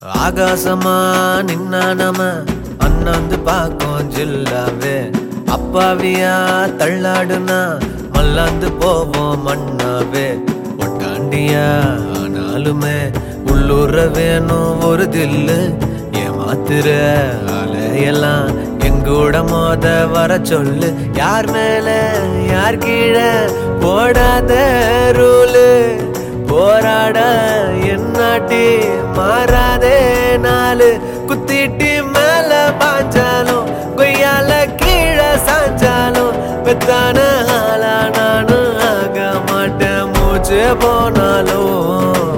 ஆகாசமா நின்னா நாம அண்ணாந்து பாக்கும் ஜில்லாவே அப்பாவியா தள்ளாடுனா மல்லாந்து போவோம் மண்ணாவே ஒட்டாண்டியா ஆனாலுமே உள்ளூர வேணும் ஒரு தில்லு ஏமாத்துற அலையெல்லாம் எங்கூட மோத வர சொல்லு யார் மேல யார் கீழே போடாத ரூலு போராட என்னாட்டி மாறாதே நாலு குத்திட்டி மேல பாஞ்சாலும் கொய்யால கீழே சாஞ்சாலும் பெத்தான